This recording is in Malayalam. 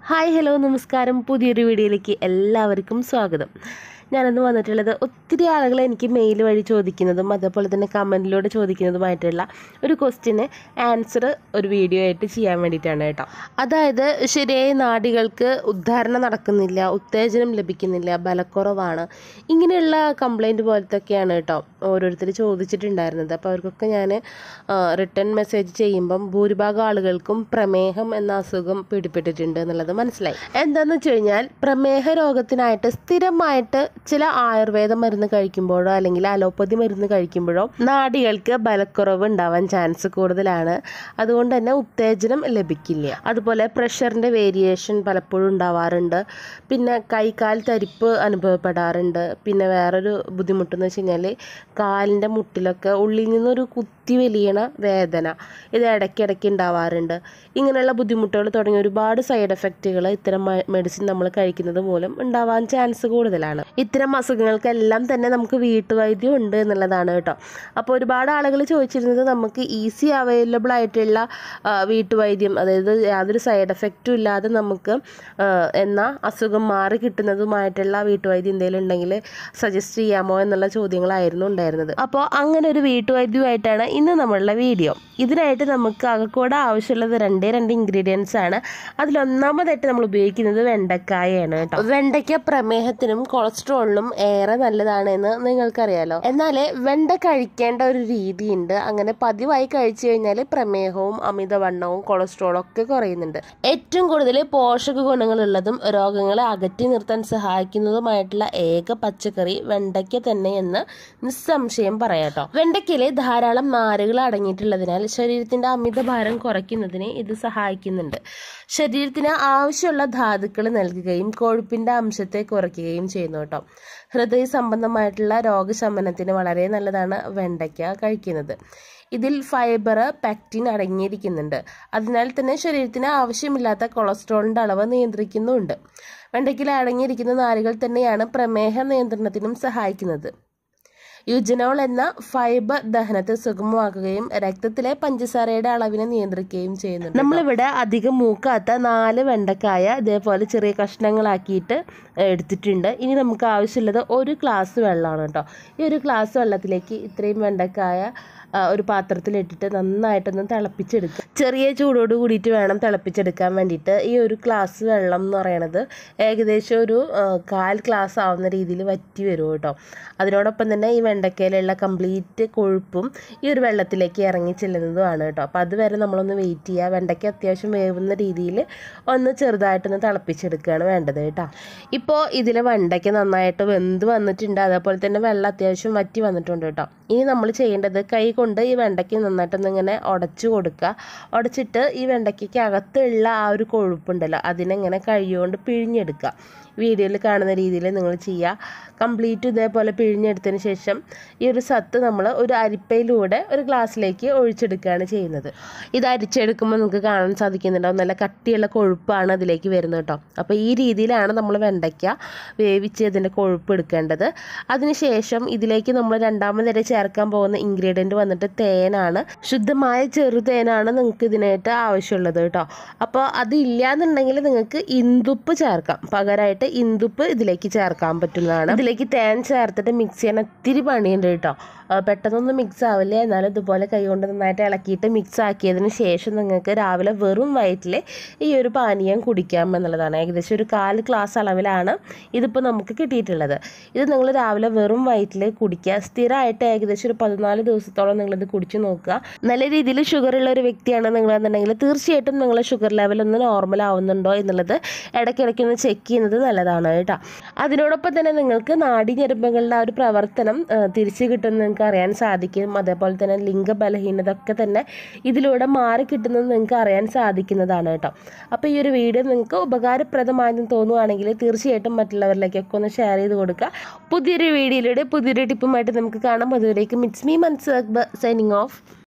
ഹായ് ഹലോ നമസ്കാരം പുതിയൊരു വീഡിയോയിലേക്ക് എല്ലാവർക്കും സ്വാഗതം ഞാനിന്ന് വന്നിട്ടുള്ളത് ഒത്തിരി ആളുകൾ എനിക്ക് മെയിൽ വഴി ചോദിക്കുന്നതും അതേപോലെ തന്നെ കമൻറ്റിലൂടെ ചോദിക്കുന്നതുമായിട്ടുള്ള ഒരു ക്വസ്റ്റ്യന് ആൻസർ ഒരു വീഡിയോ ആയിട്ട് ചെയ്യാൻ വേണ്ടിയിട്ടാണ് കേട്ടോ അതായത് ശരിയായ നാടികൾക്ക് ഉദ്ധാരണം നടക്കുന്നില്ല ഉത്തേജനം ലഭിക്കുന്നില്ല ബലക്കുറവാണ് ഇങ്ങനെയുള്ള കംപ്ലൈൻറ്റ് പോലത്തൊക്കെയാണ് കേട്ടോ ഓരോരുത്തർ ചോദിച്ചിട്ടുണ്ടായിരുന്നത് അപ്പോൾ അവർക്കൊക്കെ ഞാൻ റിട്ടേൺ മെസ്സേജ് ചെയ്യുമ്പം ഭൂരിഭാഗം ആളുകൾക്കും പ്രമേഹം എന്ന അസുഖം പിടിപെട്ടിട്ടുണ്ട് എന്നുള്ളത് മനസ്സിലായി എന്താണെന്ന് വെച്ച് കഴിഞ്ഞാൽ പ്രമേഹ രോഗത്തിനായിട്ട് സ്ഥിരമായിട്ട് ചില ആയുർവേദ മരുന്ന് കഴിക്കുമ്പോഴോ അല്ലെങ്കിൽ അലോപ്പതി മരുന്ന് കഴിക്കുമ്പോഴോ നാടികൾക്ക് ബലക്കുറവ് ഉണ്ടാവാൻ ചാൻസ് കൂടുതലാണ് അതുകൊണ്ട് തന്നെ ഉത്തേജനം ലഭിക്കില്ല അതുപോലെ പ്രഷറിൻ്റെ വേരിയേഷൻ പലപ്പോഴും ഉണ്ടാവാറുണ്ട് പിന്നെ കൈകാൽ തരിപ്പ് അനുഭവപ്പെടാറുണ്ട് പിന്നെ വേറൊരു ബുദ്ധിമുട്ടെന്ന് വെച്ച് കഴിഞ്ഞാൽ കാലിൻ്റെ മുട്ടിലൊക്കെ ഉള്ളിൽ നിന്നൊരു കുത്തി വലിയണ വേദന ഇത് ഇടയ്ക്കിടയ്ക്ക് ഉണ്ടാവാറുണ്ട് ഇങ്ങനെയുള്ള ബുദ്ധിമുട്ടുകൾ തുടങ്ങിയ ഒരുപാട് സൈഡ് എഫക്റ്റുകൾ ഇത്തരം മെഡിസിൻ നമ്മൾ കഴിക്കുന്നത് മൂലം ഉണ്ടാവാൻ ചാൻസ് കൂടുതലാണ് ഇത്തരം അസുഖങ്ങൾക്കെല്ലാം തന്നെ നമുക്ക് വീട്ടുവൈദ്യം ഉണ്ട് എന്നുള്ളതാണ് കേട്ടോ അപ്പോൾ ഒരുപാട് ആളുകൾ ചോദിച്ചിരുന്നത് നമുക്ക് ഈസി അവൈലബിൾ ആയിട്ടുള്ള ആ, വീട്ടുവൈദ്യം അതായത് യാതൊരു സൈഡ് എഫക്റ്റും ഇല്ലാതെ നമുക്ക് ആ, എന്ന അസുഖം മാറി കിട്ടുന്നതുമായിട്ടുള്ള വീട്ടുവൈദ്യം എന്തെങ്കിലും ഉണ്ടെങ്കിൽ സജസ്റ്റ് ചെയ്യാമോ എന്നുള്ള ചോദ്യങ്ങളായിരുന്നു ഉണ്ടായിരുന്നത് അപ്പോൾ അങ്ങനെ ഒരു വീട്ടുവൈദ്യമായിട്ടാണ് ഇന്ന് നമ്മളുടെ വീഡിയോ ഇതിനായിട്ട് നമുക്ക് അകക്കൂടെ ആവശ്യമുള്ളത് രണ്ടേ രണ്ട് ഇൻഗ്രീഡിയൻസ് ആണ് അതിലൊന്നാമതായിട്ട് നമ്മൾ ഉപയോഗിക്കുന്നത് വെണ്ടക്കായാണ് കേട്ടോ വെണ്ടയ്ക്ക പ്രമേഹത്തിനും കൊളസ്ട്രോളിനും ഏറെ നല്ലതാണ് എന്ന് നിങ്ങൾക്കറിയാലോ എന്നാൽ വെണ്ട കഴിക്കേണ്ട ഒരു രീതിയുണ്ട് അങ്ങനെ പതിവായി കഴിച്ചു കഴിഞ്ഞാൽ പ്രമേഹവും അമിതവണ്ണവും കൊളസ്ട്രോളും ഒക്കെ കുറയുന്നുണ്ട് ഏറ്റവും കൂടുതൽ പോഷക ഗുണങ്ങളുള്ളതും രോഗങ്ങളെ അകറ്റി നിർത്താൻ സഹായിക്കുന്നതുമായിട്ടുള്ള ഏക പച്ചക്കറി വെണ്ടയ്ക്ക തന്നെ എന്ന് നിസ്സംശയം പറയാട്ടോ വെണ്ടയ്ക്കയില് ധാരാളം നാരുകൾ അടങ്ങിയിട്ടുള്ളതിനാൽ ശരീരത്തിന്റെ അമിതഭാരം കുറയ്ക്കുന്നതിന് ഇത് സഹായിക്കുന്നുണ്ട് ശരീരത്തിന് ആവശ്യമുള്ള ധാതുക്കൾ നൽകുകയും കൊഴുപ്പിന്റെ അംശത്തെ കുറയ്ക്കുകയും ചെയ്യുന്നു കേട്ടോ ഹൃദയ സംബന്ധമായിട്ടുള്ള രോഗശമനത്തിന് വളരെ നല്ലതാണ് വെണ്ടയ്ക്ക കഴിക്കുന്നത് ഇതിൽ ഫൈബർ പെക്റ്റിൻ അടങ്ങിയിരിക്കുന്നുണ്ട് അതിനാൽ തന്നെ ശരീരത്തിന് ആവശ്യമില്ലാത്ത കൊളസ്ട്രോളിന്റെ അളവ് നിയന്ത്രിക്കുന്നുമുണ്ട് വെണ്ടയ്ക്കയിൽ അടങ്ങിയിരിക്കുന്ന നാരുകൾ തന്നെയാണ് പ്രമേഹ നിയന്ത്രണത്തിനും സഹായിക്കുന്നത് യുജനോൾ എന്ന ഫൈബർ ദഹനത്തെ സുഗമമാക്കുകയും രക്തത്തിലെ പഞ്ചസാരയുടെ അളവിനെ നിയന്ത്രിക്കുകയും ചെയ്യുന്നുണ്ട് നമ്മളിവിടെ അധികം മൂക്കാത്ത നാല് വെണ്ടക്കായ ഇതേപോലെ ചെറിയ കഷ്ണങ്ങളാക്കിയിട്ട് എടുത്തിട്ടുണ്ട് ഇനി നമുക്ക് ആവശ്യമുള്ളത് ഒരു ഗ്ലാസ് വെള്ളമാണ് കേട്ടോ ഈ ഒരു ഗ്ലാസ് വെള്ളത്തിലേക്ക് ഇത്രയും വെണ്ടക്കായ ആ, ഒരു പാത്രത്തിലിട്ടിട്ട് നന്നായിട്ടൊന്ന് തിളപ്പിച്ചെടുക്കുക ചെറിയ ചൂടോട് കൂടിയിട്ട് വേണം തിളപ്പിച്ചെടുക്കാൻ വേണ്ടിയിട്ട് ഈ ഒരു ഗ്ലാസ് വെള്ളം എന്ന് പറയണത് ഏകദേശം ഒരു ആ, കാൽ ഗ്ലാസ് ആവുന്ന രീതിയിൽ വറ്റി വരും കേട്ടോ അതിനോടൊപ്പം തന്നെ ഈ വെണ്ടക്കയിലുള്ള കംപ്ലീറ്റ് കൊഴുപ്പും ഈ ഒരു വെള്ളത്തിലേക്ക് ഇറങ്ങി ചെല്ലുന്നതുമാണ് കേട്ടോ അപ്പോൾ അതുവരെ നമ്മളൊന്ന് വെയിറ്റ് ചെയ്യുക വെണ്ടയ്ക്ക അത്യാവശ്യം വേവുന്ന രീതിയിൽ ഒന്ന് ചെറുതായിട്ടൊന്ന് തിളപ്പിച്ചെടുക്കുകയാണ് വേണ്ടത് കേട്ടോ ഇപ്പോൾ ഇതിൽ വെണ്ടയ്ക്ക നന്നായിട്ട് വെന്ത് വന്നിട്ടുണ്ട് അതേപോലെ തന്നെ വെള്ളം അത്യാവശ്യം വറ്റി വന്നിട്ടുണ്ട് കേട്ടോ ഇനി നമ്മൾ ചെയ്യേണ്ടത് കൈ കൊണ്ട് ഈ വെണ്ടയ്ക്ക നന്നായിട്ടൊന്ന് ഇങ്ങനെ ഉടച്ചു കൊടുക്കുക ഉടച്ചിട്ട് ഈ വെണ്ടയ്ക്കയ്ക്ക് അകത്തുള്ള ആ ഒരു കൊഴുപ്പുണ്ടല്ലോ അതിനെങ്ങനെ കൈകൊണ്ട് പിഴിഞ്ഞെടുക്കുക വീഡിയോയിൽ കാണുന്ന രീതിയിൽ നിങ്ങൾ ചെയ്യുക കംപ്ലീറ്റ് ഇതേപോലെ പിഴിഞ്ഞെടുത്തതിന് ശേഷം ഈ ഒരു സത്ത് നമ്മൾ ഒരു അരിപ്പയിലൂടെ ഒരു ഗ്ലാസ്സിലേക്ക് ഒഴിച്ചെടുക്കുകയാണ് ചെയ്യുന്നത് ഇത് അരിച്ചെടുക്കുമ്പോൾ നമുക്ക് കാണാൻ സാധിക്കുന്നുണ്ടാവും നല്ല കട്ടിയുള്ള കൊഴുപ്പാണ് അതിലേക്ക് വരുന്നത് കേട്ടോ അപ്പോൾ ഈ രീതിയിലാണ് നമ്മൾ വെണ്ടയ്ക്ക വേവിച്ച് ഇതിൻ്റെ കൊഴുപ്പ് എടുക്കേണ്ടത് അതിനുശേഷം ഇതിലേക്ക് നമ്മൾ രണ്ടാമതായി ചേർക്കാൻ പോകുന്ന ഇൻഗ്രീഡിയൻറ്റ് വന്നിട്ട് തേനാണ് ശുദ്ധമായ ചെറുതേനാണ് നിങ്ങൾക്ക് ഇതിനായിട്ട് ആവശ്യമുള്ളത് കേട്ടോ അപ്പോൾ അതില്ല എന്നുണ്ടെങ്കിൽ നിങ്ങൾക്ക് ഇന്ദുപ്പ് ചേർക്കാം പകരമായിട്ട് ഇന്ദുപ്പ് ഇതിലേക്ക് ചേർക്കാൻ പറ്റുന്നതാണ് ഇതിലേക്ക് തേൻ ചേർത്തിട്ട് മിക്സ് ചെയ്യാൻ ഒത്തിരി പണിയുണ്ട് കേട്ടോ ആ, പെട്ടെന്നൊന്നും മിക്സ് ആവില്ല എന്നാലും ഇതുപോലെ കൈകൊണ്ട് നന്നായിട്ട് ഇളക്കിയിട്ട് മിക്സ് ആക്കിയതിന് ശേഷം നിങ്ങൾക്ക് രാവിലെ വെറും വയറ്റിൽ ഈ ഒരു പാനീയം കുടിക്കാം എന്നുള്ളതാണ് ഏകദേശം ഒരു കാൽ ഗ്ലാസ് അളവിലാണ് ഇതിപ്പോൾ നമുക്ക് കിട്ടിയിട്ടുള്ളത് ഇത് നിങ്ങൾ രാവിലെ വെറും വയറ്റിൽ കുടിക്കുക സ്ഥിരമായിട്ട് ഏകദേശം ഒരു പതിനാല് ദിവസത്തോളം നിങ്ങളിത് കുടിച്ചു നോക്കുക നല്ല രീതിയിൽ ഷുഗർ ഉള്ള ഒരു വ്യക്തിയാണ് നിങ്ങളെന്നുണ്ടെങ്കിൽ തീർച്ചയായിട്ടും നിങ്ങളെ ഷുഗർ ലെവൽ ഒന്ന് നോർമൽ ആവുന്നുണ്ടോ എന്നുള്ളത് ഇടയ്ക്കിടയ്ക്ക് ഒന്ന് ചെക്ക് ചെയ്യുന്നത് നല്ലതാണ് കേട്ടോ അതിനോടൊപ്പം തന്നെ നിങ്ങൾക്ക് നാഡീഞരമ്പുകളുടെ ആ ഒരു പ്രവർത്തനം ആ, തിരിച്ചു കിട്ടുമെന്ന് നിങ്ങൾക്ക് അറിയാൻ സാധിക്കും അതേപോലെ തന്നെ ലിംഗ ബലഹീനത ഒക്കെ തന്നെ ഇതിലൂടെ മാറി കിട്ടുന്നത് നിങ്ങൾക്ക് അറിയാൻ സാധിക്കുന്നതാണ് കേട്ടോ അപ്പോൾ ഈ ഒരു വീഡിയോ നിങ്ങൾക്ക് ഉപകാരപ്രദമായെന്ന് തോന്നുവാണെങ്കിൽ തീർച്ചയായിട്ടും മറ്റുള്ളവരിലേക്കൊക്കെ ഒന്ന് ഷെയർ ചെയ്ത് കൊടുക്കുക പുതിയൊരു വീഡിയോയിലൂടെ പുതിയൊരു ടിപ്പുമായിട്ട് നമുക്ക് കാണാം അതുവരേക്കും ഇറ്റ്സ് മീ മൻസ് സൈനിങ് ഓഫ്